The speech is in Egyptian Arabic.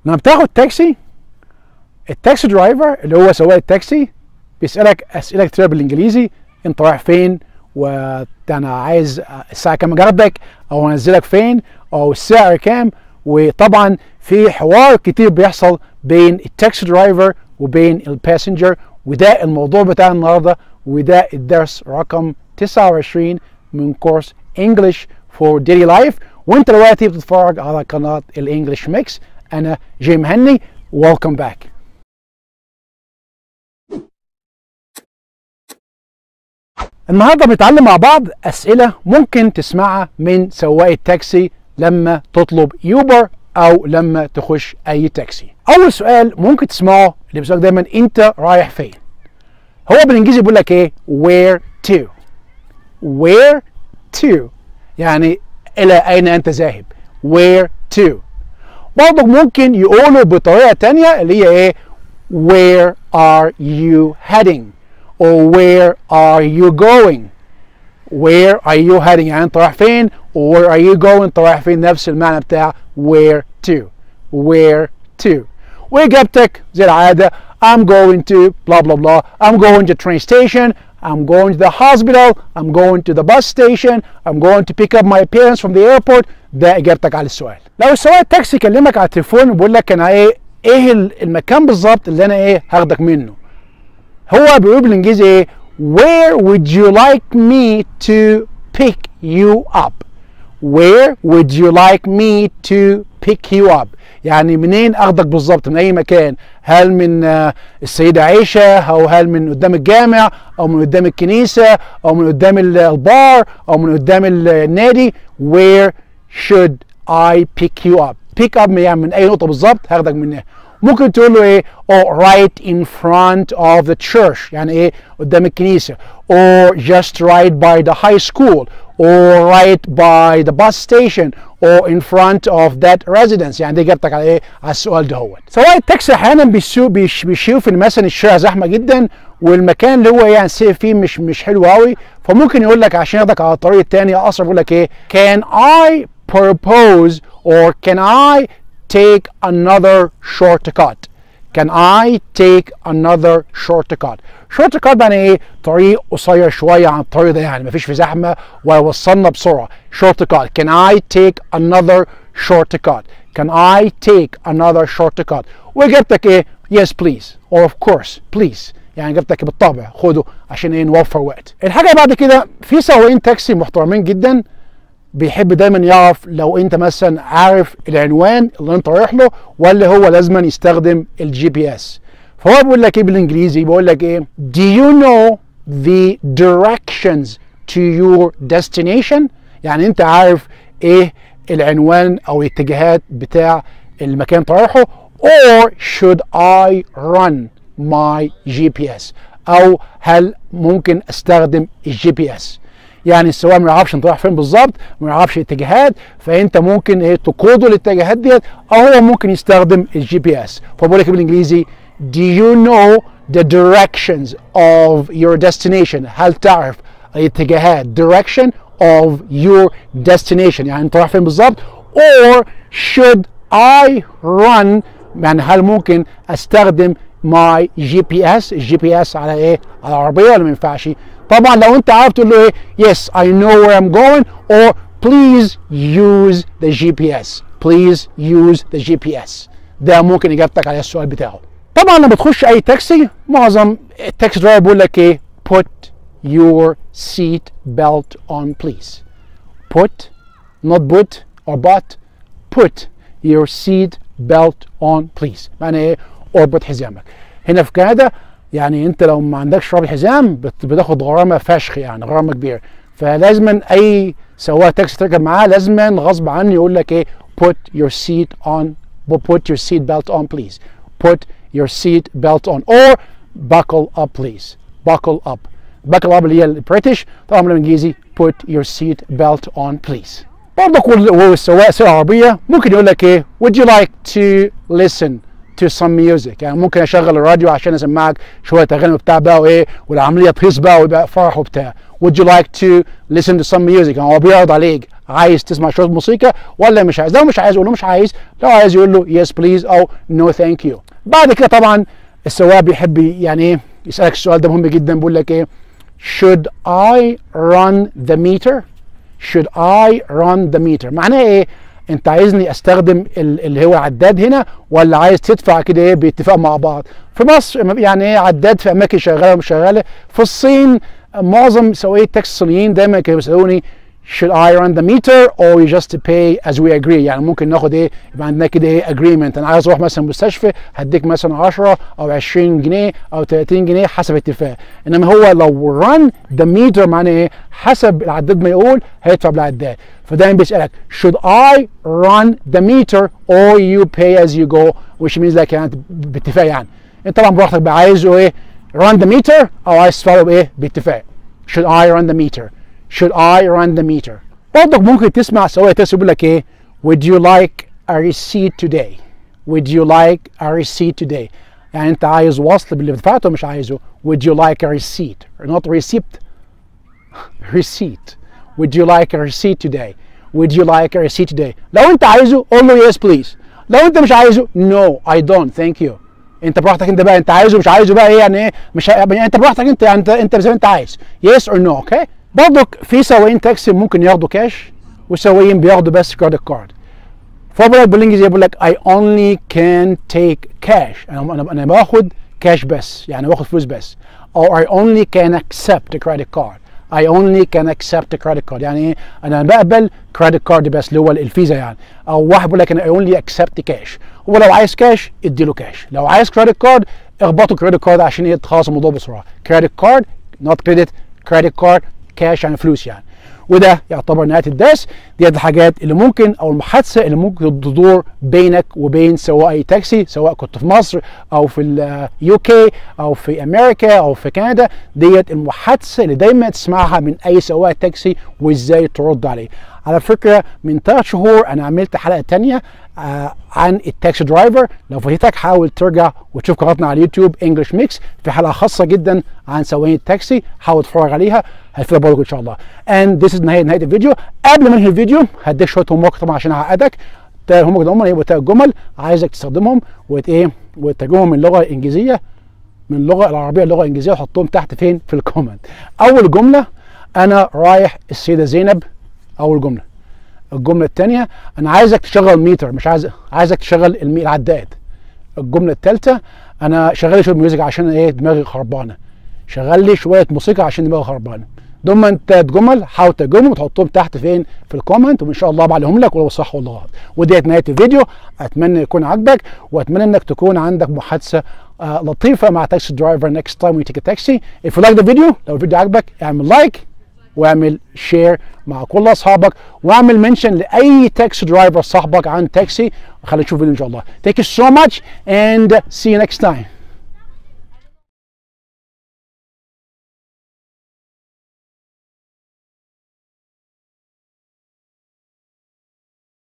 لما بتاخد تاكسي التاكسي درايفر اللي هو سواق التاكسي بيسالك اسئله كتير بالانجليزي انت رايح فين وانا عايز الساعه كام اجربك او انزلك فين او السعر كام وطبعا في حوار كتير بيحصل بين التاكسي درايفر وبين الباسنجر وده الموضوع بتاع النهارده وده الدرس رقم 29 من كورس انجلش فور ديلي لايف وانت دلوقتي بتتفرج على قناه الانجليش ميكس انا جاي مهني ويلكم باك النهارده بنتعلم مع بعض اسئله ممكن تسمعها من سواق التاكسي لما تطلب يوبر او لما تخش اي تاكسي اول سؤال ممكن تسمعه اللي بيسالك دايما انت رايح فين هو بالانجليزي بيقول لك ايه where to where to يعني الى اين انت ذاهب where to برضه ممكن يقولوا بطريقه تانية اللي هي ايه where are you heading or where are you going where are you heading يعني انت رايح فين or where are you going انت رايح فين نفس المعنى بتاع where to where to واجابتك زي العاده I'm going to blah blah blah I'm going to train station I'm going to the hospital I'm going to the bus station I'm going to pick up my parents from the airport ده اجابتك على السؤال لو سواق التاكسي كلمك على التليفون وبيقول لك انا ايه ايه المكان بالظبط اللي انا ايه هاخدك منه هو بيقول بالانجليزي ايه where would you like me to pick you up where would you like me to pick you up يعني منين اخدك بالظبط من اي مكان هل من السيدة عائشة او هل من قدام الجامع او من قدام الكنيسة او من قدام البار او من قدام النادي where should I pick you up pick up يعني من اي نقطة بالظبط هاخدك منها ممكن تقول له ايه or right in front of the church يعني ايه قدام الكنيسة or just right by the high school or right by the bus station or in front of that residence يعني دي اجابتك على ايه على السؤال ده هو سواء التاكسي احيانا بيشوف ان مثلا الشارع زحمه جدا والمكان اللي هو يعني سيف فيه مش مش حلو قوي فممكن يقول لك عشان ياخدك على الطريق الثاني اقصر يقول لك ايه can I propose or can I take another shortcut can I take another shortcut shortcut يعني ايه طريق قصير شويه عن الطريق ده يعني مفيش في زحمه ويوصلنا بسرعه shortcut can I take another shortcut can I take another shortcut واجابتك ايه yes please or of course please يعني اجابتك بالطبع خده عشان ايه نوفر وقت الحاجه بعد كده في سواقين تاكسي محترمين جدا بيحب دايما يعرف لو انت مثلا عارف العنوان اللي انت رايح له ولا هو لازما يستخدم الجي بي اس فهو بيقول لك ايه بالانجليزي بيقول لك ايه do you know the directions to your destination يعني انت عارف ايه العنوان او الاتجاهات بتاع المكان انت رايحه or should I run my GPS او هل ممكن استخدم الجي بي اس يعني السواق ما يعرفش انت رايح فين بالظبط ما يعرفش الاتجاهات فانت ممكن ايه تقوده الاتجاهات ديت او هو ممكن يستخدم الجي بي اس فبقول لك بالانجليزي do you know the directions of your destination هل تعرف الاتجاهات direction of your destination يعني انت رايح فين بالظبط or should I run يعني هل ممكن استخدم my GPS الجي بي اس على ايه على العربيه ولا ما ينفعش طبعا لو انت عارف تقول له ايه yes I know where I'm going or please use the GPS please use the GPS ده ممكن اجابتك على السؤال بتاعه طبعا لما تخش اي تاكسي معظم التاكسي درايفر بيقول لك ايه put your seat belt on please put not put or but put your seat belt on please معنى ايه اربط حزامك هنا في كندا يعني انت لو ما عندكش رابط حزام بتاخد غرامه فشخ يعني غرامه كبيره فلازما اي سواق تاكسي تركب معاه لازما غصب عنه يقول لك ايه put your seat on put your seat belt on please put your seat belt on or buckle up please buckle up buckle up اللي هي البريتش طبعا بالانجليزي put your seat belt on please برضه والسواق سواق عربيه ممكن يقول لك ايه would you like to listen to some music يعني ممكن اشغل الراديو عشان اسمعك شويه اغاني وبتاع بقى وايه والعمليه تهيص بقى ويبقى فرح وبتاع would you like to listen to some music هو بيعرض عليك عايز تسمع شويه موسيقى ولا مش عايز لو مش عايز يقول له مش عايز لو عايز يقول له يس بليز او نو ثانك يو بعد كده طبعا السواق بيحب يعني ايه يسالك السؤال ده مهم جدا بيقول لك ايه should I run the meter should I run the meter معناه ايه انت عايزني استخدم اللي هو عداد هنا ولا عايز تدفع كده ايه باتفاق مع بعض في مصر يعني ايه عداد في اماكن شغاله ومش شغاله في الصين معظم سواقين التاكسي الصينيين دايما كانوا بيسالوني should I run the meter or you just pay as we agree يعني ممكن ناخد ايه يبقى عندنا كده ايه agreement انا عايز اروح مثلا مستشفى هديك مثلا 10 او 20 جنيه او 30 جنيه حسب اتفاق انما هو لو run the meter معناه ايه حسب العداد ما يقول هيدفع بالعداد فدايما بيسالك should I run the meter or you pay as you go which means like يعني باتفاق يعني انت طبعا براحتك بقى عايزه ايه run the meter او عايز تدفعه بايه باتفاق should I run the meter should I run the meter برضك ممكن تسمع سواق تاكسي يقول لك ايه would you like a receipt today would you like a receipt today يعني انت عايز وصل باللي دفعته مش عايزه would you like a receipt not receipt receipt would you like a receipt today would you like a receipt today لو انت عايزه قول له yes please لو انت مش عايزه no I don't thank you انت براحتك انت بقى انت عايزه مش عايزه بقى ايه يعني ايه مش يعني انت براحتك انت انت انت زي ما انت عايز yes or no اوكي okay? برضك في سواقين تاكسي ممكن ياخدوا كاش وسواقين بياخدوا بس كريدت كارد فبقول بالانجليزي بيقول لك I only can take cash انا انا انا باخد كاش بس يعني باخد فلوس بس او I only can accept a credit card I only can accept a credit card يعني ايه انا بقبل كريدت كارد بس اللي هو الفيزا يعني او واحد بيقول لك انا I only accept كاش هو لو عايز كاش اديله كاش لو عايز كريدت كارد اخبطه كريدت كارد عشان ايه تخلص الموضوع بسرعه كريدت كارد نوت كريدت كريدت كارد كاش يعني فلوس يعني وده يعتبر نهايه الدرس دي الحاجات اللي ممكن او المحادثه اللي ممكن تدور بينك وبين سواق اي تاكسي سواء كنت في مصر او في اليو كي او في امريكا او في كندا ديت المحادثه اللي دايما تسمعها من اي سواق تاكسي وازاي ترد عليه على فكره من ثلاث شهور انا عملت حلقه تانية آه عن التاكسي درايفر لو فاتتك حاول ترجع وتشوف قناتنا على اليوتيوب انجلش ميكس في حلقه خاصه جدا عن سواقين التاكسي حاول تتفرج عليها هتفيدك برضه ان شاء الله and this is نهايه نهايه الفيديو قبل ما انهي الفيديو هديك شويه هوم طبعا عشان اعقدك هم هم هيبقوا ثلاث جمل عايزك تستخدمهم وت ايه وترجمهم من اللغه الانجليزيه من اللغه العربيه للغه الانجليزيه وحطهم تحت فين في الكومنت اول جمله انا رايح السيده زينب اول جمله الجمله الثانيه انا عايزك تشغل ميتر مش عايز عايزك تشغل العداد الجمله الثالثه انا شغل لي شويه ميوزك عشان ايه دماغي خربانه شغل لي شويه موسيقى عشان دماغي خربانه دول انت جمل حاول ترجمهم وتحطهم تحت فين في الكومنت وان شاء الله بعلمهم لك ولو صح ولا غلط وديت نهايه الفيديو اتمنى يكون عاجبك واتمنى انك تكون عندك محادثه آه لطيفه مع تاكسي درايفر next time we take a taxi if you like the video لو الفيديو عجبك اعمل لايك واعمل شير مع كل اصحابك واعمل منشن لاي تاكسي درايفر صاحبك عن تاكسي خلينا نشوف فيديو ان شاء الله thank you so much and see you next time